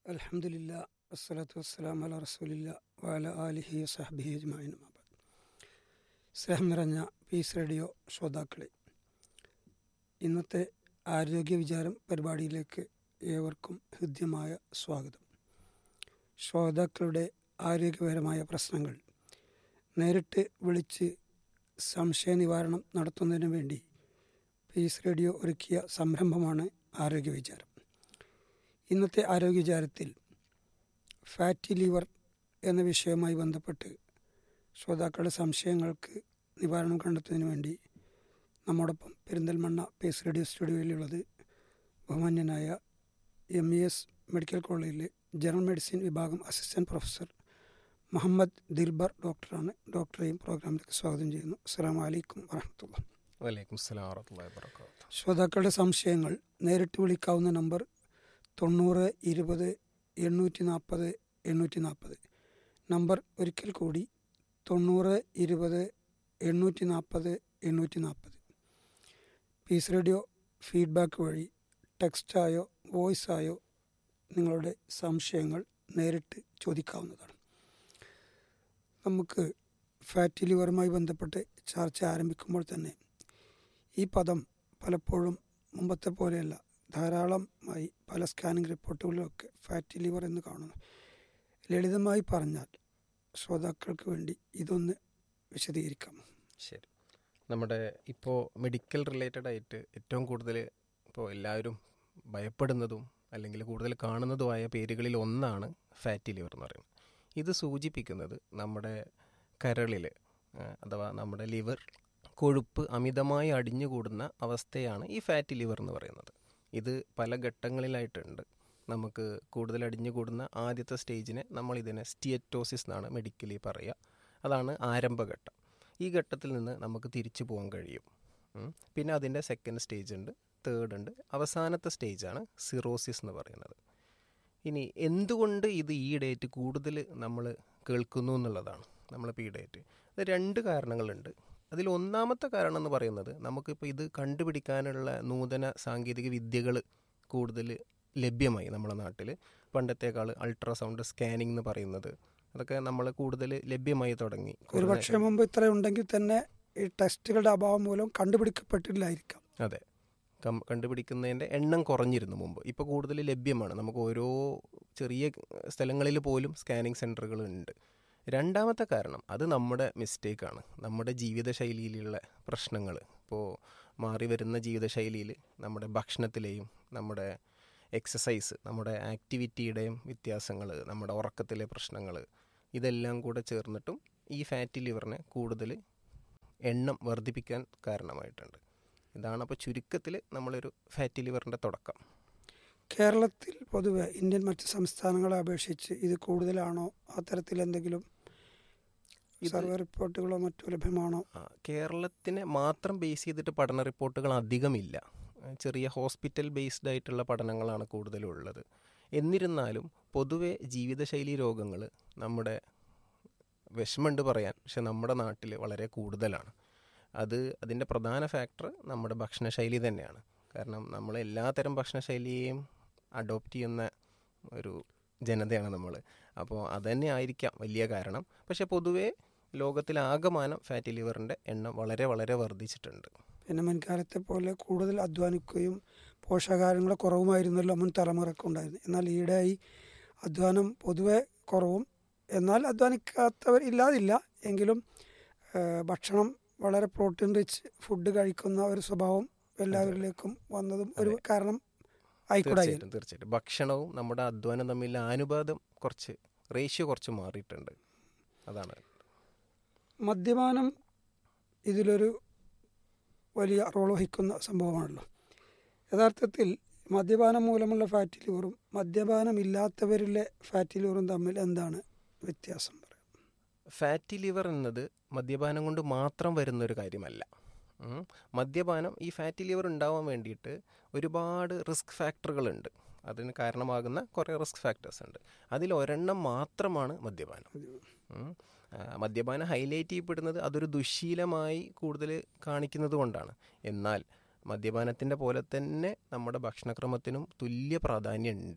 അലഹമുല്ല വസ്സലാത്തു വസ്സലാം അല റസൂലില്ല വാല ആലിഹി സഹബിഹി അജ്മായിൻ മാബാദ് സ്നേഹം നിറഞ്ഞ പീസ് റേഡിയോ ശ്രോതാക്കളെ ഇന്നത്തെ ആരോഗ്യ വിചാരം പരിപാടിയിലേക്ക് ഏവർക്കും ഹൃദ്യമായ സ്വാഗതം ശ്രോതാക്കളുടെ ആരോഗ്യപരമായ പ്രശ്നങ്ങൾ നേരിട്ട് വിളിച്ച് സംശയ നിവാരണം നടത്തുന്നതിന് വേണ്ടി പീസ് റേഡിയോ ഒരുക്കിയ സംരംഭമാണ് ആരോഗ്യ വിചാരം ഇന്നത്തെ ആരോഗ്യ വിചാരത്തിൽ ഫാറ്റി ലിവർ എന്ന വിഷയവുമായി ബന്ധപ്പെട്ട് ശ്രോതാക്കളുടെ സംശയങ്ങൾക്ക് നിവാരണം കണ്ടെത്തുന്നതിന് വേണ്ടി നമ്മോടൊപ്പം പെരിന്തൽമണ്ണ പേസ് റേഡിയോ സ്റ്റുഡിയോയിലുള്ളത് ബഹുമാന്യനായ എം ഇ എസ് മെഡിക്കൽ കോളേജിലെ ജനറൽ മെഡിസിൻ വിഭാഗം അസിസ്റ്റന്റ് പ്രൊഫസർ മുഹമ്മദ് ദിൽബർ ഡോക്ടറാണ് ഡോക്ടറെയും പ്രോഗ്രാമിലേക്ക് സ്വാഗതം ചെയ്യുന്നു അസ്സാം വലൈക്കും വറഹമത്തുള്ള വലൈക്കും സ്ലാം വറഹ്മത്തുള്ളാഹി വബറകാതുഹു ശ്രോതാക്കളുടെ സംശയങ്ങൾ നേരിട്ട് വിളിക്കാവുന്ന നമ്പർ തൊണ്ണൂറ് ഇരുപത് എണ്ണൂറ്റി നാൽപ്പത് എണ്ണൂറ്റി നാൽപ്പത് നമ്പർ ഒരിക്കൽ കൂടി തൊണ്ണൂറ് ഇരുപത് എണ്ണൂറ്റി നാൽപ്പത് എണ്ണൂറ്റി നാൽപ്പത് പീസ് റേഡിയോ ഫീഡ്ബാക്ക് വഴി ടെക്സ്റ്റായോ വോയിസായോ നിങ്ങളുടെ സംശയങ്ങൾ നേരിട്ട് ചോദിക്കാവുന്നതാണ് നമുക്ക് ഫാറ്റി ലിവറുമായി ബന്ധപ്പെട്ട് ചർച്ച ആരംഭിക്കുമ്പോൾ തന്നെ ഈ പദം പലപ്പോഴും മുമ്പത്തെ പോലെയല്ല ധാരാളമായി പല സ്കാനിംഗ് റിപ്പോർട്ടുകളിലൊക്കെ ഫാറ്റി ലിവർ എന്ന് കാണുന്നു ലളിതമായി പറഞ്ഞാൽ ശ്രോതാക്കൾക്ക് വേണ്ടി ഇതൊന്ന് വിശദീകരിക്കാം ശരി നമ്മുടെ ഇപ്പോൾ മെഡിക്കൽ റിലേറ്റഡ് ആയിട്ട് ഏറ്റവും കൂടുതൽ ഇപ്പോൾ എല്ലാവരും ഭയപ്പെടുന്നതും അല്ലെങ്കിൽ കൂടുതൽ കാണുന്നതുമായ പേരുകളിൽ ഒന്നാണ് ഫാറ്റി ലിവർ എന്ന് പറയുന്നത് ഇത് സൂചിപ്പിക്കുന്നത് നമ്മുടെ കരളിൽ അഥവാ നമ്മുടെ ലിവർ കൊഴുപ്പ് അമിതമായി അടിഞ്ഞുകൂടുന്ന അവസ്ഥയാണ് ഈ ഫാറ്റി ലിവർ എന്ന് പറയുന്നത് ഇത് പല ഘട്ടങ്ങളിലായിട്ടുണ്ട് നമുക്ക് കൂടുതൽ അടിഞ്ഞുകൂടുന്ന ആദ്യത്തെ സ്റ്റേജിനെ നമ്മൾ ഇതിനെ സ്റ്റിയറ്റോസിസ് എന്നാണ് മെഡിക്കലി പറയുക അതാണ് ആരംഭഘട്ടം ഈ ഘട്ടത്തിൽ നിന്ന് നമുക്ക് തിരിച്ചു പോകാൻ കഴിയും ഉം. പിന്നെ അതിൻ്റെ സെക്കൻഡ് സ്റ്റേജ് ഉണ്ട് തേർഡ് ഉണ്ട് അവസാനത്തെ സ്റ്റേജാണ് സിറോസിസ് എന്ന് പറയുന്നത് ഇനി എന്തുകൊണ്ട് ഇത് ഈ ഡേറ്റ് കൂടുതൽ നമ്മൾ കേൾക്കുന്നു എന്നുള്ളതാണ് നമ്മളിപ്പോൾ ഈ ഡേറ്റ് അത് രണ്ട് കാരണങ്ങളുണ്ട് അതിൽ ഒന്നാമത്തെ കാരണം എന്ന് പറയുന്നത് നമുക്കിപ്പോൾ ഇത് കണ്ടുപിടിക്കാനുള്ള നൂതന സാങ്കേതിക വിദ്യകൾ കൂടുതൽ ലഭ്യമായി നമ്മുടെ നാട്ടിൽ പണ്ടത്തേക്കാൾ അൾട്രാസൗണ്ട് സ്കാനിങ് എന്ന് പറയുന്നത് അതൊക്കെ നമ്മൾ കൂടുതൽ ലഭ്യമായി തുടങ്ങി ഒരുപക്ഷെ മുമ്പ് ഇത്ര ഉണ്ടെങ്കിൽ തന്നെ ഈ ടെസ്റ്റുകളുടെ അഭാവം മൂലം കണ്ടുപിടിക്കപ്പെട്ടില്ലായിരിക്കാം അതെ കം കണ്ടുപിടിക്കുന്നതിൻ്റെ എണ്ണം കുറഞ്ഞിരുന്നു മുമ്പ് ഇപ്പോൾ കൂടുതൽ ലഭ്യമാണ് നമുക്ക് ഓരോ ചെറിയ സ്ഥലങ്ങളിൽ പോലും സ്കാനിങ് സെൻറ്ററുകൾ ഉണ്ട് രണ്ടാമത്തെ കാരണം അത് നമ്മുടെ മിസ്റ്റേക്കാണ് നമ്മുടെ ജീവിതശൈലിയിലുള്ള പ്രശ്നങ്ങൾ ഇപ്പോൾ മാറി വരുന്ന ജീവിതശൈലിയിൽ നമ്മുടെ ഭക്ഷണത്തിലെയും നമ്മുടെ എക്സസൈസ് നമ്മുടെ ആക്ടിവിറ്റിയുടെയും വ്യത്യാസങ്ങൾ നമ്മുടെ ഉറക്കത്തിലെ പ്രശ്നങ്ങൾ ഇതെല്ലാം കൂടെ ചേർന്നിട്ടും ഈ ഫാറ്റി ലിവറിനെ കൂടുതൽ എണ്ണം വർദ്ധിപ്പിക്കാൻ കാരണമായിട്ടുണ്ട് ഇതാണ് അപ്പോൾ ചുരുക്കത്തിൽ നമ്മളൊരു ഫാറ്റി ലിവറിൻ്റെ തുടക്കം കേരളത്തിൽ പൊതുവെ ഇന്ത്യൻ മറ്റ് സംസ്ഥാനങ്ങളെ അപേക്ഷിച്ച് ഇത് കൂടുതലാണോ അത്തരത്തിൽ എന്തെങ്കിലും സർവേ റിപ്പോർട്ടുകളോ മറ്റോ ലഭ്യമാണോ ആ, കേരളത്തിനെ മാത്രം ബേസ് ചെയ്തിട്ട് പഠന റിപ്പോർട്ടുകൾ അധികമില്ല ആ, ചെറിയ ഹോസ്പിറ്റൽ ബേസ്ഡ് ആയിട്ടുള്ള പഠനങ്ങളാണ് കൂടുതലും ഉള്ളത് എന്നിരുന്നാലും പൊതുവെ ജീവിതശൈലി രോഗങ്ങൾ നമ്മുടെ വിഷമമുണ്ട് പറയാൻ പക്ഷെ നമ്മുടെ നാട്ടിൽ വളരെ കൂടുതലാണ് അത് അതിൻ്റെ പ്രധാന ഫാക്ടർ നമ്മുടെ ഭക്ഷണശൈലി തന്നെയാണ് കാരണം നമ്മൾ എല്ലാത്തരം ഭക്ഷണശൈലിയെയും അഡോപ്റ്റ് ചെയ്യുന്ന ഒരു ജനതയാണ് നമ്മൾ അപ്പോൾ അതുതന്നെ ആയിരിക്കാം വലിയ കാരണം പക്ഷെ പൊതുവേ ലോകത്തിലാകമാനം ഫാറ്റി ലിവറിൻ്റെ എണ്ണം വളരെ വളരെ വർദ്ധിച്ചിട്ടുണ്ട് പിന്നെ മുൻകാലത്തെ പോലെ കൂടുതൽ അധ്വാനിക്കുകയും പോഷകാഹാരങ്ങളുടെ കുറവുമായിരുന്നല്ലോ മുൻ തലമുറക്ക് ഉണ്ടായിരുന്നത് എന്നാൽ ഈയിടെയായി അധ്വാനം പൊതുവെ കുറവും എന്നാൽ അധ്വാനിക്കാത്തവർ ഇല്ലാതില്ല എങ്കിലും ആ, ഭക്ഷണം വളരെ പ്രോട്ടീൻ റിച്ച് ഫുഡ് കഴിക്കുന്ന ഒരു സ്വഭാവം എല്ലാവരിലേക്കും വന്നതും ഒരു കാരണം ആയിക്കൂടായി തീർച്ചയായിട്ടും തീർച്ചയായിട്ടും ഭക്ഷണവും നമ്മുടെ അധ്വാനം തമ്മിൽ അനുപാതം കുറച്ച് റേഷ്യോ കുറച്ച് മാറിയിട്ടുണ്ട് അതാണ് മദ്യപാനം ഇതിലൊരു വലിയ റോൾ വഹിക്കുന്ന സംഭവമാണല്ലോ യഥാർത്ഥത്തിൽ മദ്യപാനം മൂലമുള്ള ഫാറ്റി ലിവറും മദ്യപാനമില്ലാത്തവരിലെ ഫാറ്റി ലിവറും തമ്മിൽ എന്താണ് വ്യത്യാസം പറയാം ഫാറ്റി ലിവർ എന്നത് മദ്യപാനം കൊണ്ട് മാത്രം വരുന്ന ഒരു കാര്യമല്ല ഉം. മദ്യപാനം ഈ ഫാറ്റി ലിവർ ഉണ്ടാവാൻ വേണ്ടിയിട്ട് ഒരുപാട് റിസ്ക് ഫാക്ടറുകളുണ്ട് അതിന് കാരണമാകുന്ന കുറേ റിസ്ക് ഫാക്ടേഴ്സ് ഉണ്ട് അതിൽ ഒരെണ്ണം മാത്രമാണ് മദ്യപാനം ഉം. ആ, മദ്യപാനം ഹൈലൈറ്റ് ചെയ്യപ്പെടുന്നത് അതൊരു ദുശ്ശീലമായി കൂടുതൽ കാണിക്കുന്നത് കൊണ്ടാണ് എന്നാൽ മദ്യപാനത്തിൻ്റെ പോലെ തന്നെ നമ്മുടെ ഭക്ഷണക്രമത്തിനും തുല്യ പ്രാധാന്യമുണ്ട്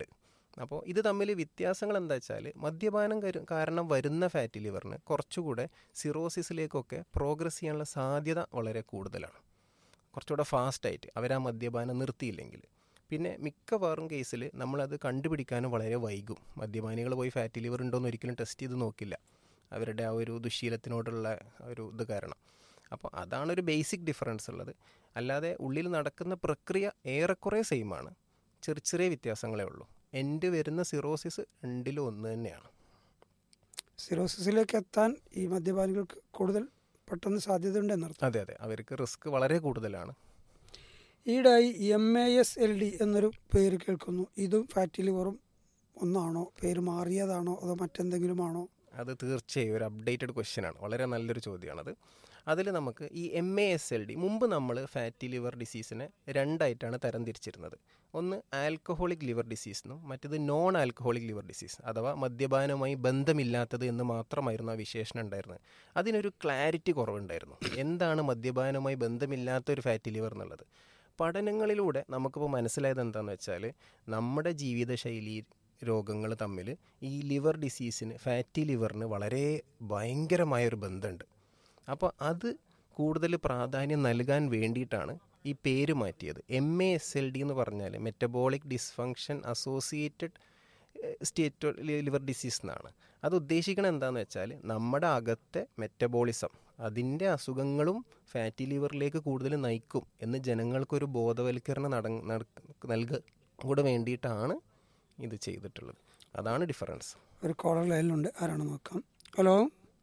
അപ്പോൾ ഇത് തമ്മിൽ വ്യത്യാസങ്ങൾ എന്താ വെച്ചാൽ മദ്യപാനം കരു- കാരണം വരുന്ന ഫാറ്റി ലിവറിന് കുറച്ചുകൂടെ സിറോസിസിലേക്കൊക്കെ പ്രോഗ്രസ് ചെയ്യാനുള്ള സാധ്യത വളരെ കൂടുതലാണ് കുറച്ചുകൂടെ ഫാസ്റ്റായിട്ട് അവർ ആ മദ്യപാനം നിർത്തിയില്ലെങ്കിൽ പിന്നെ മിക്കവാറും കേസിൽ നമ്മളത് കണ്ടുപിടിക്കാനും വളരെ വൈകും മദ്യപാനികൾ പോയി ഫാറ്റി ലിവർ ഉണ്ടോ എന്ന് ഒരിക്കലും ടെസ്റ്റ് ചെയ്ത് നോക്കില്ല അവരുടെ ആ ഒരു ദുശീലത്തിനോടുള്ള ഒരു ഇത് കാരണം അപ്പോൾ അതാണ് ഒരു ബേസിക് ഡിഫറൻസ് ഉള്ളത് അല്ലാതെ ഉള്ളിൽ നടക്കുന്ന പ്രക്രിയ ഏറെക്കുറെ സെയിമാണ് ചെറിയ ചെറിയ വ്യത്യാസങ്ങളേ ഉള്ളൂ എൻ്റെ വരുന്ന സിറോസിസ് രണ്ടിലും ഒന്ന് തന്നെയാണ് സിറോസിസിലേക്ക് എത്താൻ ഈ മദ്യപാനികൾക്ക് കൂടുതൽ പെട്ടെന്ന് സാധ്യതയുണ്ട് എന്നർത്ഥം അതെ അതെ അവർക്ക് റിസ്ക് വളരെ കൂടുതലാണ് ഈടായി M A S L D എന്നൊരു പേര് കേൾക്കുന്നു ഇതും ഫാറ്റി ലിവറും ഒന്നാണോ പേര് മാറിയതാണോ അതോ മറ്റെന്തെങ്കിലുമാണോ അത് തീർച്ചയായും ഒരു അപ്ഡേറ്റഡ് ക്വസ്റ്റ്യൻ ആണ് വളരെ നല്ലൊരു ചോദ്യമാണത് അതിൽ നമുക്ക് ഈ M A S L D മുമ്പ് നമ്മൾ ഫാറ്റി ലിവർ ഡിസീസിനെ രണ്ടായിട്ടാണ് തരം തിരിച്ചിരുന്നത് ഒന്ന് ആൽക്കഹോളിക് ലിവർ ഡിസീസ് എന്നും മറ്റേത് നോൺ ആൽക്കഹോളിക് ലിവർ ഡിസീസ് അഥവാ മദ്യപാനവുമായി ബന്ധമില്ലാത്തത് എന്ന് മാത്രമായിരുന്നു ആ വിശേഷണം ഉണ്ടായിരുന്നത് അതിനൊരു ക്ലാരിറ്റി കുറവുണ്ടായിരുന്നു എന്താണ് മദ്യപാനവുമായി ബന്ധമില്ലാത്ത ഒരു ഫാറ്റി ലിവർ എന്നുള്ളത് പഠനങ്ങളിലൂടെ നമുക്കിപ്പോൾ മനസ്സിലായത് എന്താണെന്ന് വെച്ചാൽ നമ്മുടെ ജീവിതശൈലി രോഗങ്ങൾ തമ്മിൽ ഈ ലിവർ ഡിസീസിന് ഫാറ്റി ലിവറിന് വളരെ ഭയങ്കരമായൊരു ബന്ധമുണ്ട് അപ്പോൾ അത് കൂടുതൽ പ്രാധാന്യം നൽകാൻ വേണ്ടിയിട്ടാണ് ഈ പേര് മാറ്റിയത് M A S L D എന്ന് പറഞ്ഞാൽ metabolic dysfunction associated state liver disease എന്നാണ് അത് ഉദ്ദേശിക്കുന്നത് എന്താണെന്ന് വെച്ചാൽ നമ്മുടെ അകത്തെ മെറ്റബോളിസം അതിൻ്റെ അസുഖങ്ങളും ഫാറ്റി ലിവറിലേക്ക് കൂടുതൽ നയിക്കും എന്ന് ജനങ്ങൾക്കൊരു ബോധവൽക്കരണം നട നൽകുക കൂടെ വേണ്ടിയിട്ടാണ് ഇത് ചെയ്തിട്ടുള്ളത് അതാണ് ഡിഫറൻസ് ഒരു കോളർ ലൈനിലുണ്ട് ആരാണ് നോക്കാം ഹലോ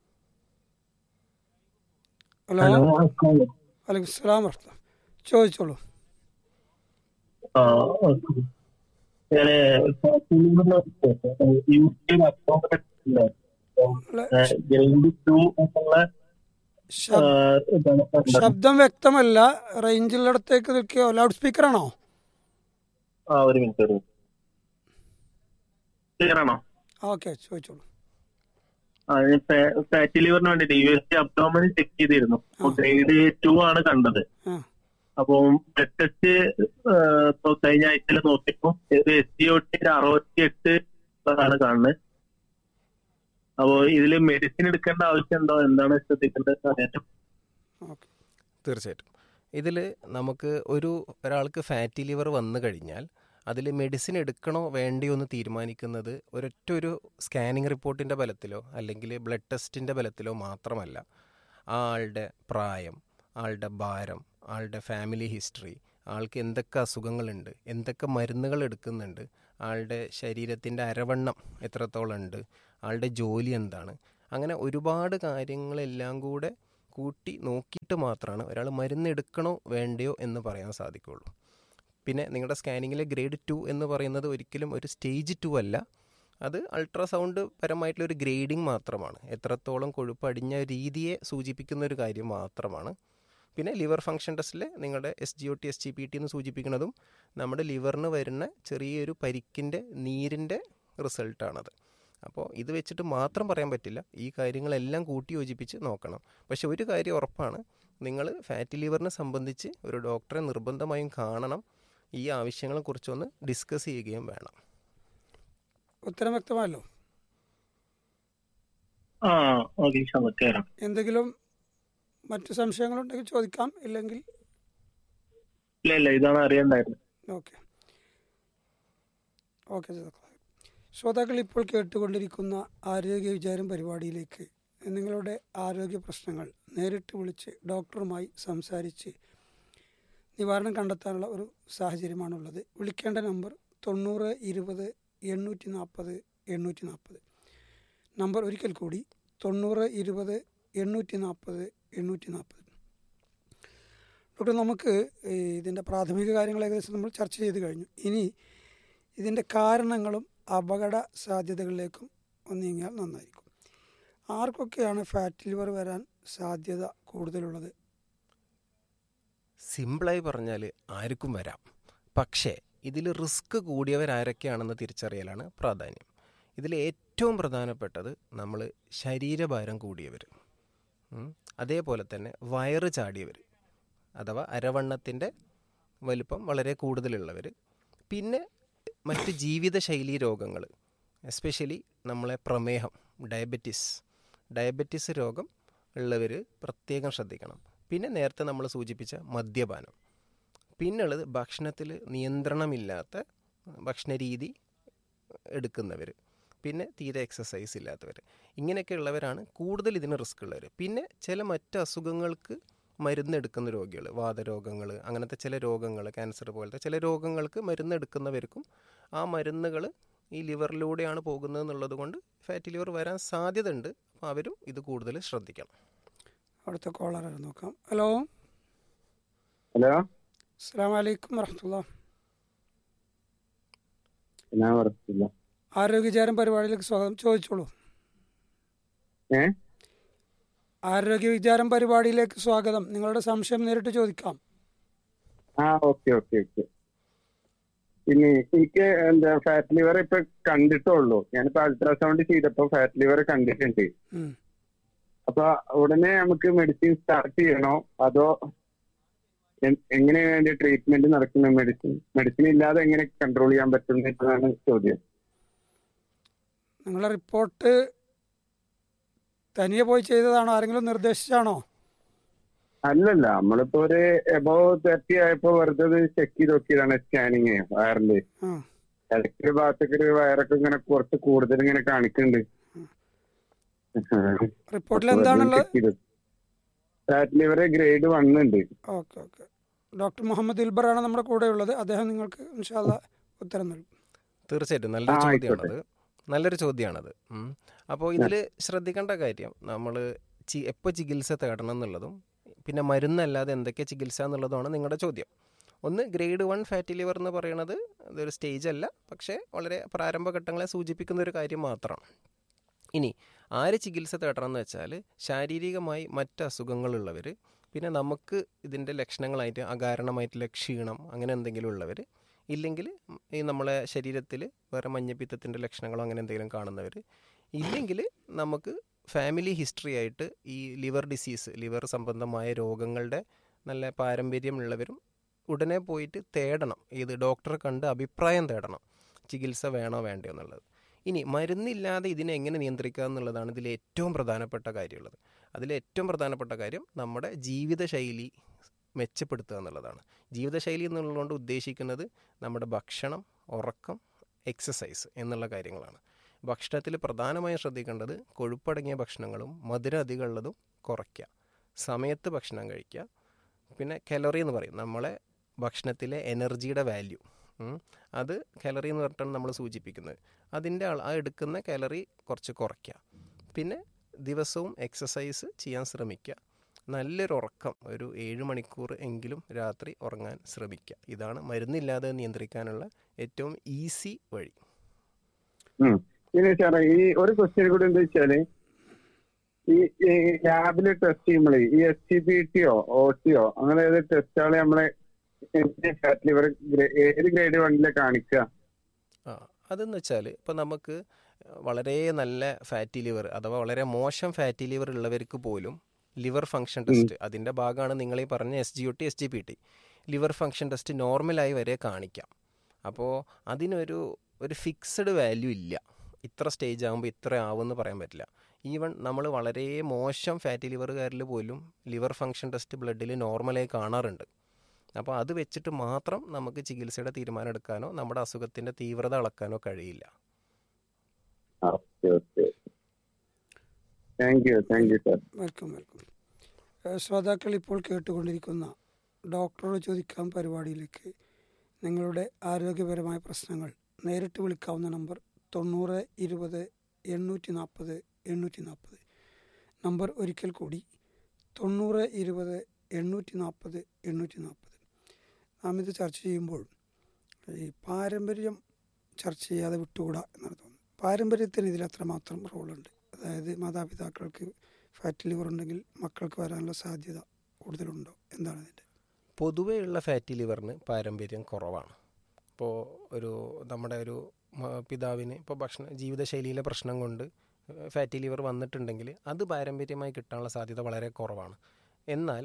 ഹലോ വലൈക്കും സ്ലാം വർത്ത ചോദിച്ചോളൂ ആ, ഓക്കേ. ഞാന് യൂട്യൂബ് അക്കൗണ്ട് ഇട്ടിട്ടുണ്ട്. നിങ്ങളെ ഏ, ഗ്രേഡ് ടു എന്നുള്ള ആ, ശബ്- ഇതാണ് കണ്ടത്. ശബ്ദം വ്യക്തമല്ല റേഞ്ചിലടത്തേക്ക് നിൽക്കുകയോ ലൗഡ് സ്പീക്കറാണോ ആ ഒരു മിനിറ്റ് ഒരു ക്ലിയർ ആണോ ഓക്കെ ചോദിച്ചോളൂ ആ ഫാറ്റി ലിവറിന് വേണ്ടിട്ട് U S T abdomen check ചെയ്തിരുന്നു ആ. ഗ്രേഡ് ടു ആണ് കണ്ടത് ആ അപ്പം ബ്ലഡ് ടെസ്റ്റ് ഇപ്പൊ കഴിഞ്ഞ ആഴ്ചയിൽ നോക്കിയപ്പോ എസ് ടി ഒ ടി അറുപത്തി എട്ട് ആണ് കാണുന്നത് അപ്പോ ഇതില് മെഡിസിൻ എടുക്കേണ്ട ആവശ്യം ഉണ്ടോ എന്താണ് ശ്രദ്ധിക്കേണ്ടത് അറിയാൻ ഓക്കെ തീർച്ചയായിട്ടും ഇതിൽ നമുക്ക് ഒരു ഒരാൾക്ക് ഫാറ്റി ലിവർ വന്നു കഴിഞ്ഞാൽ അതിൽ മെഡിസിൻ എടുക്കണോ വേണ്ടയോ എന്ന് തീരുമാനിക്കുന്നത് ഒരൊറ്റ ഒരു സ്കാനിങ് റിപ്പോർട്ടിൻ്റെ ബലത്തിലോ അല്ലെങ്കിൽ ബ്ലഡ് ടെസ്റ്റിൻ്റെ ബലത്തിലോ മാത്രമല്ല ആ ആളുടെ പ്രായം ആളുടെ ഭാരം ആളുടെ ഫാമിലി ഹിസ്റ്ററി ആൾക്ക് എന്തൊക്കെ അസുഖങ്ങളുണ്ട് എന്തൊക്കെ മരുന്നുകൾ എടുക്കുന്നുണ്ട് ആളുടെ ശരീരത്തിൻ്റെ അരവണ്ണം എത്രത്തോളം ഉണ്ട് ആളുടെ ജോലി എന്താണ് അങ്ങനെ ഒരുപാട് കാര്യങ്ങളെല്ലാം കൂടെ കൂട്ടി നോക്കിയിട്ട് മാത്രമാണ് ഒരാൾ മരുന്ന് എടുക്കണോ വേണ്ടയോ എന്ന് പറയാൻ സാധിക്കുള്ളൂ പിന്നെ നിങ്ങളുടെ സ്കാനിങ്ങിലെ ഗ്രേഡ് ടു എന്ന് പറയുന്നത് ഒരിക്കലും ഒരു സ്റ്റേജ് ടു അല്ല അത് അൾട്രാസൗണ്ട് പരമായിട്ടുള്ള ഒരു ഗ്രേഡിംഗ് മാത്രമാണ് എത്രത്തോളം കൊഴുപ്പ് അടിഞ്ഞ രീതിയെ സൂചിപ്പിക്കുന്ന ഒരു കാര്യം മാത്രമാണ് പിന്നെ ലിവർ ഫംഗ്ഷൻ ടെസ്റ്റിൽ നിങ്ങളുടെ S G O T S G P T എന്ന് സൂചിപ്പിക്കുന്നതും നമ്മുടെ ലിവറിന് വരുന്ന ചെറിയൊരു പരിക്കിൻ്റെ നീരിൻ്റെ റിസൾട്ടാണത് അപ്പോൾ ഇത് വെച്ചിട്ട് മാത്രം പറയാൻ പറ്റില്ല ഈ കാര്യങ്ങളെല്ലാം കൂട്ടി യോജിപ്പിച്ച് നോക്കണം പക്ഷെ ഒരു കാര്യം ഉറപ്പാണ് നിങ്ങൾ ഫാറ്റി ലിവറിനെ സംബന്ധിച്ച് ഒരു ഡോക്ടറെ നിർബന്ധമായും കാണണം ഈ ആവശ്യങ്ങളെ കുറിച്ചൊന്ന് ഡിസ്കസ് ചെയ്യുകയും വേണം ഉത്തരം വ്യക്തമായല്ലോ ആ ഓക്കെ ക്ലിയർ ആണ് എന്തെങ്കിലും മറ്റു സംശയങ്ങളുണ്ടെങ്കിൽ ചോദിക്കാം ഇല്ലെങ്കിൽ ഇല്ല ഇല്ല ഇതാണ് അറിയണ്ടായിരുന്നത് ഓക്കെ ഓക്കെ ശ്രോതാക്കൾ ഇപ്പോൾ കേട്ടുകൊണ്ടിരിക്കുന്ന ആരോഗ്യ വിചാരം പരിപാടിയിലേക്ക് നിങ്ങളുടെ ആരോഗ്യ പ്രശ്നങ്ങൾ നേരിട്ട് വിളിച്ച് ഡോക്ടറുമായി സംസാരിച്ച് നിവാരണം കണ്ടെത്താനുള്ള ഒരു സാഹചര്യമാണുള്ളത് വിളിക്കേണ്ട നമ്പർ തൊണ്ണൂറ് ഇരുപത് എണ്ണൂറ്റി നാൽപ്പത് എണ്ണൂറ്റി നാൽപ്പത് നമ്പർ ഒരിക്കൽ കൂടി തൊണ്ണൂറ് ഇരുപത് എണ്ണൂറ്റി നാൽപ്പത് എണ്ണൂറ്റി നാൽപ്പത് ഡോക്ടർ നമുക്ക് ഈ ഇതിൻ്റെ പ്രാഥമിക കാര്യങ്ങൾ ഏകദേശം നമ്മൾ ചർച്ച ചെയ്ത് കഴിഞ്ഞു ഇനി ഇതിൻ്റെ കാരണങ്ങളും അപകട സാധ്യതകളിലേക്കും ഒന്ന് നീങ്ങിയാൽ നന്നായിരിക്കും ആർക്കൊക്കെയാണ് ഫാറ്റ് ലിവർ വരാൻ സാധ്യത കൂടുതലുള്ളത് സിമ്പിളായി പറഞ്ഞാൽ ആർക്കും വരാം പക്ഷേ ഇതിൽ റിസ്ക് കൂടിയവരാരൊക്കെയാണെന്ന് തിരിച്ചറിയലാണ് പ്രാധാന്യം ഇതിൽ ഏറ്റവും പ്രധാനപ്പെട്ടത് നമ്മൾ ശരീരഭാരം കൂടിയവർ ഉം. അതേപോലെ തന്നെ വയറ് ചാടിയവർ അഥവാ അരവണ്ണത്തിൻ്റെ വലിപ്പം വളരെ കൂടുതലുള്ളവർ പിന്നെ മറ്റ് ജീവിതശൈലി രോഗങ്ങൾ എസ്പെഷ്യലി നമ്മളെ പ്രമേഹം ഡയബറ്റിസ് ഡയബറ്റിസ് രോഗം ഉള്ളവർ പ്രത്യേകം ശ്രദ്ധിക്കണം പിന്നെ നേരത്തെ നമ്മൾ സൂചിപ്പിച്ച മദ്യപാനം പിന്നുള്ളത് ഭക്ഷണത്തിൽ നിയന്ത്രണമില്ലാത്ത ഭക്ഷണരീതി എടുക്കുന്നവർ പിന്നെ തീരെ എക്സസൈസ് ഇല്ലാത്തവർ ഇങ്ങനെയൊക്കെ ഉള്ളവരാണ് കൂടുതൽ ഇതിന് റിസ്ക് ഉള്ളവർ പിന്നെ ചില മറ്റ് അസുഖങ്ങൾക്ക് മരുന്നെടുക്കുന്ന രോഗികൾ വാതരോഗങ്ങൾ അങ്ങനത്തെ ചില രോഗങ്ങൾ ക്യാൻസർ പോലത്തെ ചില രോഗങ്ങൾക്ക് മരുന്നെടുക്കുന്നവർക്കും ആ മരുന്നുകൾ ഈ ലിവറിലൂടെയാണ് പോകുന്നത് എന്നുള്ളത് കൊണ്ട് ഫാറ്റി ലിവർ വരാൻ സാധ്യത ഉണ്ട് അപ്പോൾ അവരും ഇത് കൂടുതൽ ശ്രദ്ധിക്കണം അടുത്ത കോളർ നോക്കാം ഹലോ ഹലോ അസ്സാം വലൈക്കും വറഹമുല്ല ഞാൻ ഉറപ്പില്ല ആരോഗ്യചാരം പരിപാടിയിലേക്ക് സ്വാഗതം ചോദിച്ചോളൂ ഏ ആരോഗ്യ വിചാരം പരിപാടിയിലേക്ക് സ്വാഗതം നിങ്ങളുടെ സംശയം നേരിട്ട് ചോദിക്കാം ആ ഓക്കെ ഓക്കെ ഓക്കെ പിന്നെ എനിക്ക് എന്താ ഫാറ്റ് ലിവർ ഇപ്പൊ കണ്ടിട്ടുള്ളൂ ഞാനിപ്പോ അൾട്രാസൗണ്ട് ചെയ്തപ്പോ ഫാറ്റ് ലിവർ കണ്ടിട്ടുണ്ട് ഉം. അപ്പൊ ഉടനെ നമുക്ക് മെഡിസിൻ സ്റ്റാർട്ട് ചെയ്യണോ അതോ എ- എങ്ങനെയാണ് അതിന്റെ ട്രീറ്റ്മെന്റ് നടക്കുന്ന മെഡിസിൻ മെഡിസിൻ ഇല്ലാതെ എങ്ങനെ കൺട്രോൾ ചെയ്യാൻ പറ്റും എന്നതാണ് ചോദ്യം നിങ്ങളുടെ റിപ്പോർട്ട് തനിയെ പോയി ചെയ്തതാണോ ആരെങ്കിലും നിർദ്ദേശിച്ചാണോ അല്ലല്ല നമ്മളിപ്പോ ഒരു എബോവ് തേർട്ടി ആയപ്പോ വെറുതെ ചെക്ക് ചെയ്ത് നോക്കിയതാണ് സ്കാനിങ് വയറില് ആ ഇടയ്ക്ക് ഭാഗത്തൊക്കെ ഒരു വയറൊക്കെ ഇങ്ങനെ കുറച്ച് കൂടുതൽ ഇങ്ങനെ കാണിക്കുന്നുണ്ട് റിപ്പോർട്ടിൽ എന്താണുള്ളത് ഫാറ്റ് ലിവർ ഗ്രേഡ് വൺ ഉണ്ട് ഓക്കെ ഓക്കെ ഡോക്ടർ മുഹമ്മദ് ഇൽബറാണ് നമ്മുടെ കൂടെ ഉള്ളത് അദ്ദേഹം നിങ്ങൾക്ക് ഇൻഷാല്ല ഉത്തരം നൽകും തീർച്ചയായിട്ടും നല്ലൊരു ആ, ചോദ്യമാണത് നല്ലൊരു ചോദ്യമാണത് ഉം. അപ്പോൾ ഇതിൽ ശ്രദ്ധിക്കേണ്ട കാര്യം നമ്മൾ ചി എപ്പോൾ ചികിത്സ തേടണം എന്നുള്ളതും പിന്നെ മരുന്നല്ലാതെ എന്തൊക്കെ ചികിത്സ എന്നുള്ളതുമാണ് നിങ്ങളുടെ ചോദ്യം ഒന്ന് ഗ്രേഡ് വൺ ഫാറ്റി ലിവർ എന്ന് പറയുന്നത് ഇതൊരു സ്റ്റേജ് അല്ല പക്ഷേ വളരെ പ്രാരംഭഘട്ടങ്ങളെ സൂചിപ്പിക്കുന്ന ഒരു കാര്യം മാത്രമാണ് ഇനി ആര് ചികിത്സ തേടണം എന്ന് വെച്ചാൽ ശാരീരികമായി മറ്റ് അസുഖങ്ങളുള്ളവർ പിന്നെ നമുക്ക് ഇതിൻ്റെ ലക്ഷണങ്ങളായിട്ട് അകാരണമായിട്ടുള്ള ക്ഷീണം അങ്ങനെ എന്തെങ്കിലും ഉള്ളവർ ഇല്ലെങ്കിൽ ഈ നമ്മളെ ശരീരത്തിൽ വേറെ മഞ്ഞപ്പിത്തത്തിൻ്റെ ലക്ഷണങ്ങളോ അങ്ങനെ എന്തെങ്കിലും കാണുന്നവർ ഇല്ലെങ്കിൽ നമുക്ക് ഫാമിലി ഹിസ്റ്ററി ആയിട്ട് ഈ ലിവർ ഡിസീസ് ലിവർ സംബന്ധമായ രോഗങ്ങളുടെ നല്ല പാരമ്പര്യമുള്ളവരും ഉടനെ പോയിട്ട് തേടണം ഇത് ഡോക്ടറെ കണ്ട് അഭിപ്രായം തേടണം ചികിത്സ വേണോ വേണ്ടയോ എന്നുള്ളത് ഇനി മരുന്നില്ലാതെ ഇതിനെ എങ്ങനെ നിയന്ത്രിക്കുക എന്നുള്ളതാണ് ഇതിൽ ഏറ്റവും പ്രധാനപ്പെട്ട കാര്യമുള്ളത് അതിൽ ഏറ്റവും പ്രധാനപ്പെട്ട കാര്യം നമ്മുടെ ജീവിതശൈലി മെച്ചപ്പെടുത്തുക എന്നുള്ളതാണ് ജീവിതശൈലി എന്നുള്ളതുകൊണ്ട് ഉദ്ദേശിക്കുന്നത് നമ്മുടെ ഭക്ഷണം ഉറക്കം എക്സസൈസ് എന്നുള്ള കാര്യങ്ങളാണ് ഭക്ഷണത്തിൽ പ്രധാനമായും ശ്രദ്ധിക്കേണ്ടത് കൊഴുപ്പടങ്ങിയ ഭക്ഷണങ്ങളും മധുരം അധികമുള്ളതും കുറയ്ക്കുക സമയത്ത് ഭക്ഷണം കഴിക്കുക പിന്നെ കലോറി എന്ന് പറയും നമ്മളെ ഭക്ഷണത്തിലെ എനർജിയുടെ വാല്യൂ അത് കലറി എന്ന് പറഞ്ഞിട്ടാണ് നമ്മൾ സൂചിപ്പിക്കുന്നത് അതിൻ്റെ ആൾ ആ എടുക്കുന്ന കലറി കുറച്ച് കുറയ്ക്കുക പിന്നെ ദിവസവും എക്സസൈസ് ചെയ്യാൻ ശ്രമിക്കുക നല്ലൊരു ഉറക്കം ഒരു ഏഴ് മണിക്കൂർ എങ്കിലും രാത്രി ഉറങ്ങാൻ ശ്രമിക്കുക ഇതാണ് മരുന്നില്ലാതെ നിയന്ത്രിക്കാനുള്ള ഏറ്റവും ഈസി വഴി ഉം. പിന്നെ സാറേ ഈ ഒരു ക്വസ്റ്റ്യൻ കൂടി എന്താ വെച്ചാല് ഈ ലാബില് ടെസ്റ്റ് ചെയ്യുമ്പോഴേ ഈ എസ് സി ബി ടിയോ ഒ ടിയോ അങ്ങനെ ഏത് ടെസ്റ്റുകൾ നമ്മളെ ഫാറ്റ് ലിവർ ഏത് ഗ്രേഡ് വണ്ണിലെ കാണിക്കുക ആ അതെന്ന് വെച്ചാൽ ഇപ്പോൾ നമുക്ക് വളരെ നല്ല ഫാറ്റി ലിവർ അഥവാ വളരെ മോശം ഫാറ്റി ലിവർ ഉള്ളവർക്ക് പോലും ലിവർ ഫങ്ഷൻ ടെസ്റ്റ് അതിൻ്റെ ഭാഗമാണ് നിങ്ങൾ ഈ പറഞ്ഞ S G O T S G P T liver function test നോർമലായി വരെ കാണിക്കാം അപ്പോൾ അതിനൊരു ഒരു ഫിക്സഡ് വാല്യൂ ഇല്ല ഇത്ര സ്റ്റേജ് ആകുമ്പോൾ ഇത്ര ആവുമെന്ന് പറയാൻ പറ്റില്ല ഈവൻ നമ്മൾ വളരെ മോശം ഫാറ്റി ലിവറുകാരിൽ പോലും ലിവർ ഫങ്ഷൻ ടെസ്റ്റ് ബ്ലഡിൽ നോർമലായി കാണാറുണ്ട് അപ്പോൾ അത് വെച്ചിട്ട് മാത്രം നമുക്ക് ചികിത്സയുടെ തീരുമാനം എടുക്കാനോ നമ്മുടെ അസുഖത്തിൻ്റെ തീവ്രത അളക്കാനോ കഴിയില്ല okay okay thank you thank you sir welcome welcome ഏഹ് ശ്രോതാക്കൾ ഇപ്പോൾ കേട്ടുകൊണ്ടിരിക്കുന്ന ഡോക്ടറോട് ചോദിക്കാൻ പരിപാടിയിലേക്ക് നിങ്ങളുടെ ആരോഗ്യപരമായ പ്രശ്നങ്ങൾ നേരിട്ട് വിളിക്കാവുന്ന നമ്പർ തൊണ്ണൂറ് ഇരുപത് എണ്ണൂറ്റി നാൽപ്പത് എണ്ണൂറ്റി നാൽപ്പത് നമ്പർ ഒരിക്കൽ കൂടി തൊണ്ണൂറ് ഇരുപത് എണ്ണൂറ്റി നാൽപ്പത് എണ്ണൂറ്റി നാൽപ്പത് നാം ഇത് ചർച്ച ചെയ്യുമ്പോൾ ഈ പാരമ്പര്യം ചർച്ച ചെയ്യാതെ വിട്ടുകൂടാ എന്നാണ് തോന്നുന്നത് പാരമ്പര്യത്തിന് ഇതിൽ അത്രമാത്രം റോളുണ്ട് അതായത് മാതാപിതാക്കൾക്ക് ഫാറ്റ് ലിവർ ഉണ്ടെങ്കിൽ മക്കൾക്ക് വരാനുള്ള സാധ്യത കൂടുതലുണ്ടോ എന്താണ് ഇതിൻ്റെ പൊതുവെയുള്ള ഫാറ്റി ലിവറിന് പാരമ്പര്യം കുറവാണ് ഇപ്പോൾ ഒരു നമ്മുടെ ഒരു മ- പിതാവിന് ഇപ്പോൾ ഭക്ഷണ ജീവിതശൈലിയിലെ പ്രശ്നം കൊണ്ട് ഫാറ്റി ലിവർ വന്നിട്ടുണ്ടെങ്കിൽ അത് പാരമ്പര്യമായി കിട്ടാനുള്ള സാധ്യത വളരെ കുറവാണ് എന്നാൽ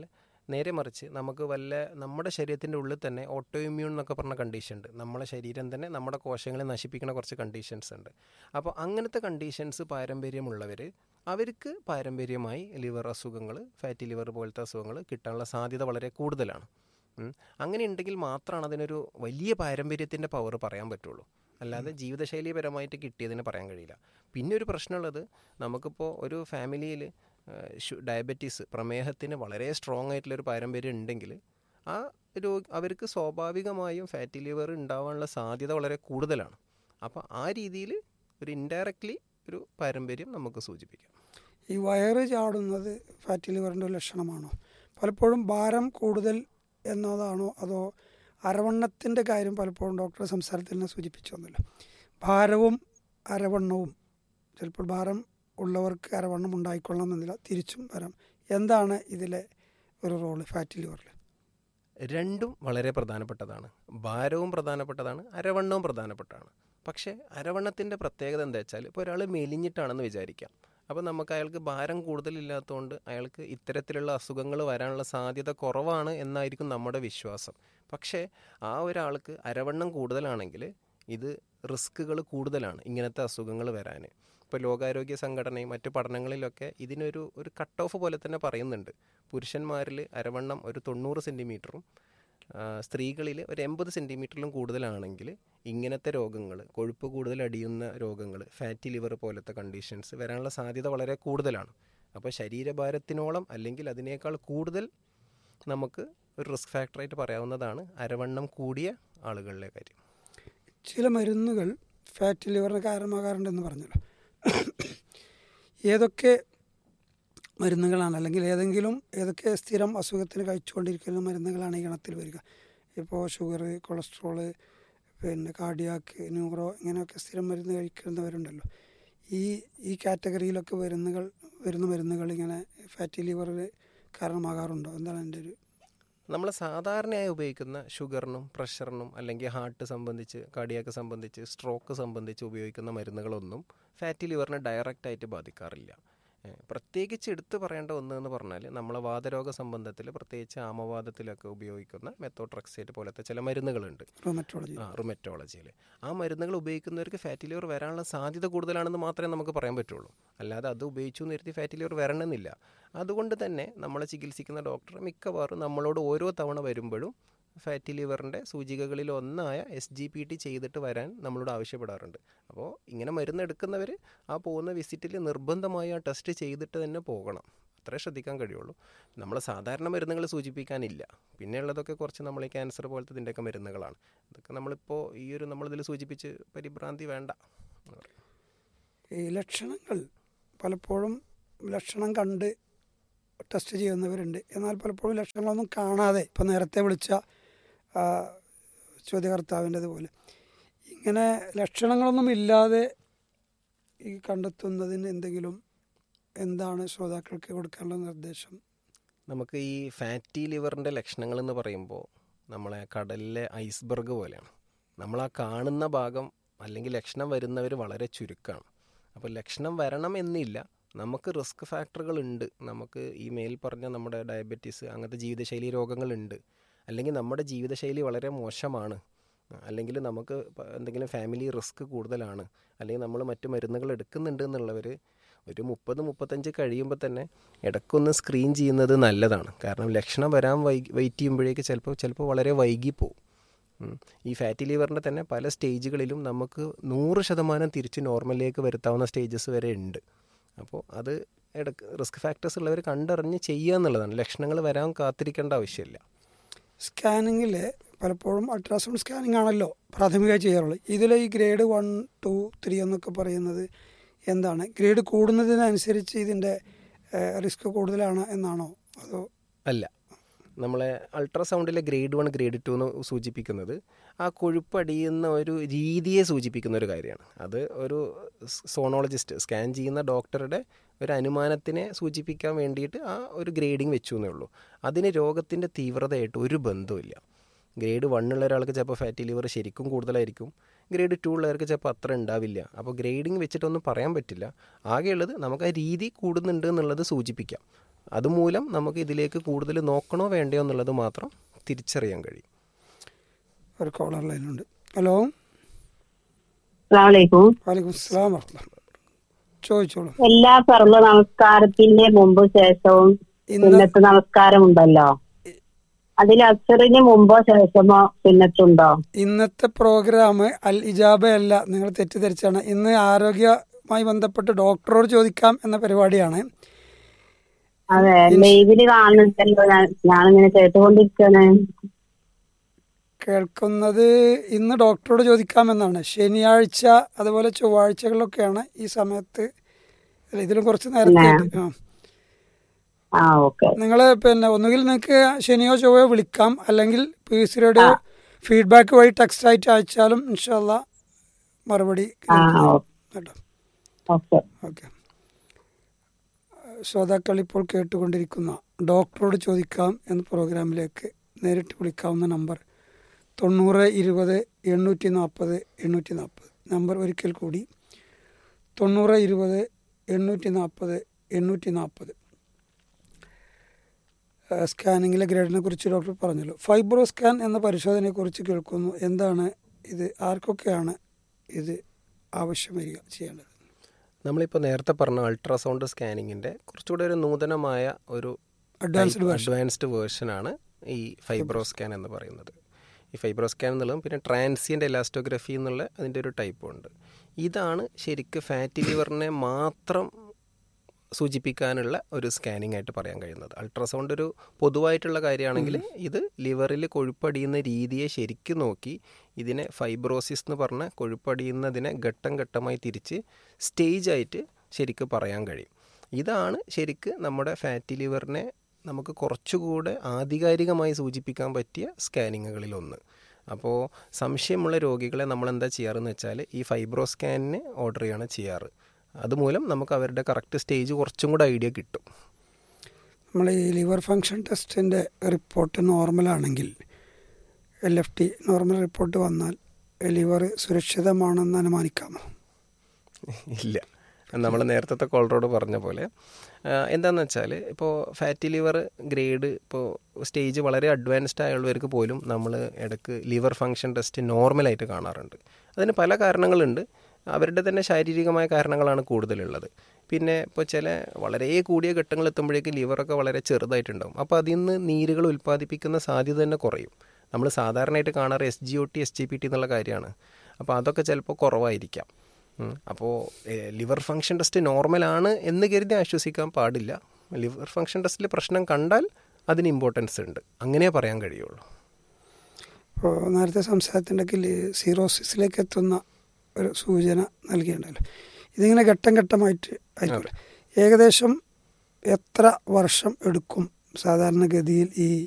നേരെ മറിച്ച് നമുക്ക് വല്ല നമ്മുടെ ശരീരത്തിൻ്റെ ഉള്ളിൽ തന്നെ ഓട്ടോ ഇമ്മ്യൂൺ എന്നൊക്കെ പറഞ്ഞ കണ്ടീഷൻ ഉണ്ട് നമ്മളെ ശരീരം തന്നെ നമ്മുടെ കോശങ്ങളെ നശിപ്പിക്കുന്ന കുറച്ച് കണ്ടീഷൻസ് ഉണ്ട് അപ്പോൾ അങ്ങനത്തെ കണ്ടീഷൻസ് പാരമ്പര്യമുള്ളവർ അവർക്ക് പാരമ്പര്യമായി ലിവർ അസുഖങ്ങൾ ഫാറ്റി ലിവർ പോലത്തെ അസുഖങ്ങൾ കിട്ടാനുള്ള സാധ്യത വളരെ കൂടുതലാണ് ഉം. അങ്ങനെ ഉണ്ടെങ്കിൽ മാത്രമാണ് അതിനൊരു വലിയ പാരമ്പര്യത്തിൻ്റെ പവർ പറയാൻ പറ്റുള്ളൂ അല്ലാതെ ജീവിതശൈലീപരമായിട്ട് കിട്ടിയതിന് പറയാൻ കഴിയില്ല പിന്നെ ഒരു പ്രശ്നമുള്ളത് നമുക്കിപ്പോൾ ഒരു ഫാമിലിയിൽ ഡയബറ്റീസ് പ്രമേഹത്തിന് വളരെ സ്ട്രോങ് ആയിട്ടുള്ളൊരു പാരമ്പര്യം ഉണ്ടെങ്കിൽ ആ രോഗ അവർക്ക് സ്വാഭാവികമായും ഫാറ്റി ലിവർ ഉണ്ടാവാനുള്ള സാധ്യത വളരെ കൂടുതലാണ് അപ്പോൾ ആ രീതിയിൽ ഒരു ഇൻഡയറക്റ്റ്ലി ഒരു പാരമ്പര്യം നമുക്ക് സൂചിപ്പിക്കാം ഈ വയറ് ചാടുന്നത് ഫാറ്റി ലിവറിൻ്റെ ഒരു ലക്ഷണമാണോ പലപ്പോഴും ഭാരം കൂടുതൽ എന്നതാണോ അതോ അരവണ്ണത്തിൻ്റെ കാര്യം പലപ്പോഴും ഡോക്ടറെ സംസാരത്തിൽ തന്നെ സൂചിപ്പിച്ചു വന്നല്ലോ ഭാരവും അരവണ്ണവും ചിലപ്പോൾ ഭാരം ഉള്ളവർക്ക് അരവണ്ണം ഉണ്ടായിക്കൊള്ളണം എന്നില്ല തിരിച്ചും വരാം എന്താണ് ഇതിലെ ഒരു റോള് ഫാറ്റി ലിവറിൽ രണ്ടും വളരെ പ്രധാനപ്പെട്ടതാണ് ഭാരവും പ്രധാനപ്പെട്ടതാണ് അരവണ്ണവും പ്രധാനപ്പെട്ടതാണ് പക്ഷേ അരവണ്ണത്തിൻ്റെ പ്രത്യേകത എന്താ വെച്ചാൽ ഇപ്പോൾ ഒരാൾ മെലിഞ്ഞിട്ടാണെന്ന് വിചാരിക്കാം അപ്പോൾ നമുക്ക് അയാൾക്ക് ഭാരം കൂടുതലില്ലാത്തതുകൊണ്ട് അയാൾക്ക് ഇത്തരത്തിലുള്ള അസുഖങ്ങൾ വരാനുള്ള സാധ്യത കുറവാണ് എന്നായിരിക്കും നമ്മുടെ വിശ്വാസം പക്ഷേ ആ ഒരാൾക്ക് അരവണ്ണം കൂടുതലാണെങ്കിൽ ഇത് റിസ്ക്കുകൾ കൂടുതലാണ് ഇങ്ങനത്തെ അസുഖങ്ങൾ വരാൻ ഇപ്പോൾ ലോകാരോഗ്യ സംഘടനയും മറ്റു പഠനങ്ങളിലൊക്കെ ഇതിനൊരു ഒരു കട്ട് ഓഫ് പോലെ തന്നെ പറയുന്നുണ്ട് പുരുഷന്മാരിൽ അരവണ്ണം ഒരു തൊണ്ണൂറ് സെൻറ്റിമീറ്ററും സ്ത്രീകളിൽ ഒരു എൺപത് സെൻറ്റിമീറ്ററിലും കൂടുതലാണെങ്കിൽ ഇങ്ങനത്തെ രോഗങ്ങൾ കൊഴുപ്പ് കൂടുതൽ അടിയുന്ന രോഗങ്ങൾ ഫാറ്റി ലിവർ പോലത്തെ കണ്ടീഷൻസ് വരാനുള്ള സാധ്യത വളരെ കൂടുതലാണ് അപ്പോൾ ശരീരഭാരത്തിനോളം അല്ലെങ്കിൽ അതിനേക്കാൾ കൂടുതൽ നമുക്ക് ഒരു റിസ്ക് ഫാക്ടറായിട്ട് പറയാവുന്നതാണ് അരവണ്ണം കൂടിയ ആളുകളിലെ കാര്യം ചില മരുന്നുകൾ ഫാറ്റി ലിവറിന് കാരണമാകാറുണ്ടെന്ന് പറഞ്ഞല്ലോ ഏതൊക്കെ മരുന്നുകളാണ് അല്ലെങ്കിൽ ഏതെങ്കിലും ഏതൊക്കെ സ്ഥിരം അസുഖത്തിന് കഴിച്ചുകൊണ്ടിരിക്കുന്ന മരുന്നുകളാണ് ഈ ഗണത്തിൽ വരിക ഇപ്പോൾ ഷുഗർ കൊളസ്ട്രോള് പിന്നെ കാർഡിയാക്ക് ന്യൂറോ ഇങ്ങനെയൊക്കെ സ്ഥിരം മരുന്ന് കഴിക്കുന്നവരുണ്ടല്ലോ ഈ ഈ കാറ്റഗറിയിലൊക്കെ മരുന്നുകൾ വരുന്ന മരുന്നുകൾ ഇങ്ങനെ ഫാറ്റി ലിവറിൽ കാരണമാകാറുണ്ടോ എന്താണ് എൻ്റെ ഒരു നമ്മൾ സാധാരണയായി ഉപയോഗിക്കുന്ന ഷുഗറിനും പ്രഷറിനും അല്ലെങ്കിൽ ഹാർട്ട് സംബന്ധിച്ച് കാർഡിയാക്ക് സംബന്ധിച്ച് സ്ട്രോക്ക് സംബന്ധിച്ച് ഉപയോഗിക്കുന്ന മരുന്നുകളൊന്നും ഫാറ്റി ലിവറിനെ ഡയറക്റ്റായിട്ട് ബാധിക്കാറില്ല ഏഹ് പ്രത്യേകിച്ച് എടുത്തു പറയേണ്ട ഒന്ന് എന്ന് പറഞ്ഞാൽ നമ്മളെ വാതരോഗ സംബന്ധത്തിൽ പ്രത്യേകിച്ച് ആമവാദത്തിലൊക്കെ ഉപയോഗിക്കുന്ന മെത്തോട്രക്സേറ്റ് പോലത്തെ ചില മരുന്നുകളുണ്ട് റൊമറ്റോളജി ആ റുമറ്റോളജിയിൽ ആ മരുന്നുകൾ ഉപയോഗിക്കുന്നവർക്ക് ഫാറ്റി ലിവർ വരാനുള്ള സാധ്യത കൂടുതലാണെന്ന് മാത്രമേ നമുക്ക് പറയാൻ പറ്റുള്ളൂ അല്ലാതെ അത് ഉപയോഗിച്ചു എന്ന് കരുതി ഫാറ്റി ലിവർ വരണമെന്നില്ല അതുകൊണ്ട് തന്നെ നമ്മളെ ചികിത്സിക്കുന്ന ഡോക്ടർ മിക്കവാറും നമ്മളോട് ഓരോ തവണ വരുമ്പോഴും ഫാറ്റി ലിവറിൻ്റെ സൂചികകളിൽ ഒന്നായ എസ് ജി പി ടി ചെയ്തിട്ട് വരാൻ നമ്മളോട് ആവശ്യപ്പെടാറുണ്ട് അപ്പോൾ ഇങ്ങനെ മരുന്ന് എടുക്കുന്നവർ ആ പോകുന്ന വിസിറ്റിൽ നിർബന്ധമായി ആ ടെസ്റ്റ് ചെയ്തിട്ട് തന്നെ പോകണം അത്രേ ശ്രദ്ധിക്കാൻ കഴിയുള്ളൂ നമ്മൾ സാധാരണ മരുന്നുകൾ സൂചിപ്പിക്കാനില്ല പിന്നെ ഉള്ളതൊക്കെ കുറച്ച് നമ്മൾ ഈ ക്യാൻസർ പോലത്തെ ഇതിൻ്റെയൊക്കെ മരുന്നുകളാണ് ഇതൊക്കെ നമ്മളിപ്പോൾ ഈ ഒരു നമ്മളിതിൽ സൂചിപ്പിച്ച് പരിഭ്രാന്തി വേണ്ട എന്ന് പറയും. ഈ ലക്ഷണങ്ങൾ പലപ്പോഴും ലക്ഷണം കണ്ട് ടെസ്റ്റ് ചെയ്യുന്നവരുണ്ട് എന്നാൽ പലപ്പോഴും ലക്ഷണങ്ങളൊന്നും കാണാതെ ഇപ്പം നേരത്തെ വിളിച്ച ആ, ചോദ്യകർത്താവിൻ്റെതുപോലെ ഇങ്ങനെ ലക്ഷണങ്ങളൊന്നും ഇല്ലാതെ ഈ കണ്ടെത്തുന്നതിന് എന്തെങ്കിലും എന്താണ് ശ്രോതാക്കൾക്ക് കൊടുക്കാനുള്ള നിർദ്ദേശം നമുക്ക് ഈ ഫാറ്റി ലിവറിൻ്റെ ലക്ഷണങ്ങൾ എന്ന് പറയുമ്പോൾ നമ്മളെ കടലിലെ ഐസ്ബർഗ് പോലെയാണ് നമ്മൾ ആ കാണുന്ന ഭാഗം അല്ലെങ്കിൽ ലക്ഷണം വരുന്നവർ വളരെ ചുരുക്കമാണ് അപ്പോൾ ലക്ഷണം വരണം എന്നില്ല നമുക്ക് റിസ്ക് ഫാക്ടറുകൾ ഉണ്ട് നമുക്ക് ഈ മേൽ പറഞ്ഞ നമ്മുടെ ഡയബറ്റീസ് അങ്ങനത്തെ ജീവിതശൈലി രോഗങ്ങളുണ്ട് അല്ലെങ്കിൽ നമ്മുടെ ജീവിതശൈലി വളരെ മോശമാണ് അല്ലെങ്കിൽ നമുക്ക് പ- എന്തെങ്കിലും ഫാമിലി റിസ്ക് കൂടുതലാണ് അല്ലെങ്കിൽ നമ്മൾ മറ്റു മരുന്നുകൾ എടുക്കുന്നുണ്ട് എന്നുള്ളവർ ഒരു മുപ്പത് മുപ്പത്തഞ്ച് കഴിയുമ്പോൾ തന്നെ ഇടയ്ക്കൊന്ന് സ്ക്രീൻ ചെയ്യുന്നത് നല്ലതാണ് കാരണം ലക്ഷണം വരാൻ വൈകി വെയിറ്റ് ചെയ്യുമ്പോഴേക്ക് ചിലപ്പോൾ ചിലപ്പോൾ വളരെ വൈകി പോകും ഉം. ഈ ഫാറ്റി ലിവറിൻ്റെ തന്നെ പല സ്റ്റേജുകളിലും നമുക്ക് നൂറ് ശതമാനം തിരിച്ച് നോർമലിലേക്ക് വരുത്താവുന്ന സ്റ്റേജസ് വരെ ഉണ്ട് അപ്പോൾ അത് ഇടക്ക് റിസ്ക് ഫാക്ടേഴ്സ് ഉള്ളവർ കണ്ടറിഞ്ഞ് ചെയ്യുക എന്നുള്ളതാണ് ലക്ഷണങ്ങൾ വരാൻ കാത്തിരിക്കേണ്ട ആവശ്യമില്ല സ്കാനിങ്ങിൽ പലപ്പോഴും അൾട്രാസൗണ്ട് സ്കാനിങ് ആണല്ലോ പ്രാഥമികമായി ചെയ്യാറുള്ളത് ഇതിൽ ഈ ഗ്രേഡ് വൺ ടു ത്രീ എന്നൊക്കെ പറയുന്നത് എന്താണ് ഗ്രേഡ് കൂടുന്നതിനനുസരിച്ച് ഇതിൻ്റെ റിസ്ക് കൂടുതലാണ് എന്നാണോ അതോ അല്ല നമ്മളെ അൾട്രാസൗണ്ടിലെ ഗ്രേഡ് വൺ ഗ്രേഡ് ടു എന്ന് സൂചിപ്പിക്കുന്നത് ആ കൊഴുപ്പ് അടിയുന്ന ഒരു രീതിയെ സൂചിപ്പിക്കുന്ന ഒരു കാര്യമാണ് അത് ഒരു സോണോളജിസ്റ്റ് സ്കാൻ ചെയ്യുന്ന ഡോക്ടറുടെ ഒരു അനുമാനത്തിനെ സൂചിപ്പിക്കാൻ വേണ്ടിയിട്ട് ആ ഒരു ഗ്രേഡിങ് വെച്ചു എന്നേ ഉള്ളൂ അതിന് രോഗത്തിൻ്റെ തീവ്രതയായിട്ട് ഒരു ബന്ധവുമില്ല ഗ്രേഡ് വണ്ണുള്ള ഒരാൾക്ക് ചിലപ്പോൾ ഫാറ്റി ലിവർ ശരിക്കും കൂടുതലായിരിക്കും ഗ്രേഡ് ടു ഉള്ളവർക്ക് ചിലപ്പോൾ അത്ര ഉണ്ടാവില്ല അപ്പോൾ ഗ്രേഡിങ് വെച്ചിട്ടൊന്നും പറയാൻ പറ്റില്ല ആകെയുള്ളത് നമുക്ക് ആ രീതി കൂടുന്നുണ്ട് എന്നുള്ളത് സൂചിപ്പിക്കാം അതുമൂലം നമുക്ക് ഇതിലേക്ക് കൂടുതൽ നോക്കണോ വേണ്ടയോ എന്നുള്ളത് മാത്രം തിരിച്ചറിയാൻ കഴിയും ഒരു കോളർ ലൈനുണ്ട് ഹലോ അസ്സലാമലൈക്കും വാലിക്കും അസ്സലാം വറഹ്മത്തുള്ളാഹി ചോദിച്ചോളൂ എല്ലാ സർവ്വ നമസ്കാരത്തിന്റെ മുമ്പ് ശേഷവും ഇന്ന് സുന്നത്ത് നമസ്കാരം ഉണ്ടല്ലോ അതിൽ അസറിന് മുമ്പോ ശേഷമോ സുന്നത്തുണ്ടോ ഇന്നത്തെ പ്രോഗ്രാം അൽ ഇജാബയല്ല നിങ്ങൾ തെറ്റിദ്ധരിച്ചാണ് ഇന്ന് ആരോഗ്യമായി ബന്ധപ്പെട്ട് ഡോക്ടറോട് ചോദിക്കാം എന്ന പരിപാടിയാണ് അതെ ലൈവില് കാണുന്നുണ്ടല്ലോ ഞാൻ ഞാനിങ്ങനെ കേട്ടുകൊണ്ടിരിക്കാണ് കേൾക്കുന്നത് ഇന്ന് ഡോക്ടറോട് ചോദിക്കാമെന്നാണ് ശനിയാഴ്ച അതുപോലെ ചൊവ്വാഴ്ചകളിലൊക്കെയാണ് ഈ സമയത്ത് അല്ല ഇതിലും കുറച്ച് നേരത്തെ ഉണ്ട്. ആ ആ ഓക്കെ നിങ്ങൾ പിന്നെ ഒന്നുകിൽ നിങ്ങൾക്ക് ശനിയോ ചൊവ്വയോ വിളിക്കാം അല്ലെങ്കിൽ പി സി റേഡിയോ ഫീഡ്ബാക്ക് വഴി ടെക്സ്റ്റ് ആയിട്ട് അയച്ചാലും ഇൻഷാല്ല മറുപടി ആ കേട്ടോ ഓക്കെ ഓക്കെ ശ്രോതാക്കൾ ഇപ്പോൾ കേട്ടുകൊണ്ടിരിക്കുന്ന ഡോക്ടറോട് ചോദിക്കാം എന്ന പ്രോഗ്രാമിലേക്ക് നേരിട്ട് വിളിക്കാവുന്ന നമ്പർ തൊണ്ണൂറ് ഇരുപത് എണ്ണൂറ്റി നാൽപ്പത് എണ്ണൂറ്റി നാൽപ്പത് നമ്പർ ഒരിക്കൽ കൂടി തൊണ്ണൂറ് ഇരുപത് എണ്ണൂറ്റി നാൽപ്പത് എണ്ണൂറ്റി നാൽപ്പത് സ്കാനിങ്ങിലെ ഗ്രേഡിനെ കുറിച്ച് ഡോക്ടർ പറഞ്ഞല്ലോ ഫൈബ്രോ സ്കാൻ എന്ന പരിശോധനയെക്കുറിച്ച് കേൾക്കുന്നു എന്താണ് ഇത് ആർക്കൊക്കെയാണ് ഇത് ആവശ്യം വരിക ചെയ്യേണ്ടത് നമ്മളിപ്പോൾ നേരത്തെ പറഞ്ഞ അൾട്രാസൗണ്ട് സ്കാനിങ്ങിൻ്റെ കുറച്ചുകൂടെ ഒരു നൂതനമായ ഒരു അഡ്വാൻസ്ഡ് വേർഷൻ അഡ്വാൻസ്ഡ് വേർഷനാണ് ഈ ഫൈബ്രോ സ്കാൻ എന്ന് പറയുന്നത് ഈ ഫൈബ്രോ സ്കാൻ എന്നുള്ളതും പിന്നെ ട്രാൻസിയൻ്റ് എലാസ്റ്റോഗ്രഫി എന്നുള്ള അതിൻ്റെ ഒരു ടൈപ്പും ഉണ്ട് ഇതാണ് ശരിക്ക് ഫാറ്റി ലിവറിനെ മാത്രം സൂചിപ്പിക്കാനുള്ള ഒരു സ്കാനിങ് ആയിട്ട് പറയാൻ കഴിയുന്നത് അൾട്രാസൗണ്ട് ഒരു പൊതുവായിട്ടുള്ള കാര്യമാണെങ്കിൽ ഇത് ലിവറിൽ കൊഴുപ്പടിയുന്ന രീതിയെ ശരിക്കും നോക്കി ഇതിനെ ഫൈബ്രോസിസ് എന്ന് പറഞ്ഞ കൊഴുപ്പടിയുന്നതിനെ ഘട്ടം ഘട്ടമായി തിരിച്ച് സ്റ്റേജ് ആയിട്ട് ശരിക്ക് പറയാൻ കഴിയും ഇതാണ് ശരിക്ക് നമ്മുടെ ഫാറ്റി ലിവറിനെ നമുക്ക് കുറച്ചുകൂടെ ആധികാരികമായി സൂചിപ്പിക്കാൻ പറ്റിയ സ്കാനിങ്ങുകളിൽ ഒന്ന് അപ്പോൾ സംശയമുള്ള രോഗികളെ നമ്മൾ എന്താ ചെയ്യാറെന്ന് വെച്ചാൽ ഈ ഫൈബ്രോ സ്കാനിന് ഓർഡർ ചെയ്യാണ് ചെയ്യാറ് അതുമൂലം നമുക്ക് അവരുടെ കറക്റ്റ് സ്റ്റേജ് കുറച്ചും കൂടെ ഐഡിയ കിട്ടും നമ്മൾ ഈ ലിവർ ഫങ്ഷൻ ടെസ്റ്റിൻ്റെ റിപ്പോർട്ട് നോർമലാണെങ്കിൽ L F T normal report വന്നാൽ ലിവർ സുരക്ഷിതമാണെന്ന് അനുമാനിക്കാമോ ഇല്ല നമ്മൾ നേരത്തെ കോളറോട് പറഞ്ഞ പോലെ എന്താണെന്ന് വെച്ചാൽ ഇപ്പോൾ ഫാറ്റി ലിവർ ഗ്രേഡ് ഇപ്പോൾ സ്റ്റേജ് വളരെ അഡ്വാൻസ്ഡ് ആയുള്ളവർക്ക് പോലും നമ്മൾ ഇടയ്ക്ക് ലിവർ ഫങ്ഷൻ ടെസ്റ്റ് നോർമലായിട്ട് കാണാറുണ്ട് അതിന് പല കാരണങ്ങളുണ്ട് അവരുടെ തന്നെ ശാരീരികമായ കാരണങ്ങളാണ് കൂടുതലുള്ളത് പിന്നെ ഇപ്പോൾ ചില വളരെ കൂടിയ ഘട്ടങ്ങൾ എത്തുമ്പോഴേക്ക് ലിവറൊക്കെ വളരെ ചെറുതായിട്ടുണ്ടാവും അപ്പോൾ അതിൽ നിന്ന് നീരുകൾ ഉൽപ്പാദിപ്പിക്കുന്ന സാധ്യത തന്നെ കുറയും നമ്മൾ സാധാരണയായിട്ട് കാണാറ് S G O T S G P T എന്നുള്ള കാര്യമാണ് അപ്പോൾ അതൊക്കെ ചിലപ്പോൾ കുറവായിരിക്കാം അപ്പോൾ ലിവർ ഫങ്ഷൻ ടെസ്റ്റ് നോർമലാണ് എന്ന് കരുതി ആശ്വസിക്കാൻ പാടില്ല ലിവർ ഫങ്ഷൻ ടെസ്റ്റിൽ പ്രശ്നം കണ്ടാൽ അതിന് ഇമ്പോർട്ടൻസ് ഉണ്ട് അങ്ങനെ പറയാൻ കഴിയുള്ളൂ ഇപ്പോൾ നേരത്തെ സംസാരത്തിൻ്റെ സീറോസിസിലേക്ക് എത്തുന്ന ഒരു സൂചന നൽകിയിട്ടുണ്ടല്ലോ ഇതിങ്ങനെ ഘട്ടം ഘട്ടമായിട്ട് ആയിരിക്കും ഏകദേശം എത്ര വർഷം എടുക്കും സാധാരണഗതിയിൽ ഈ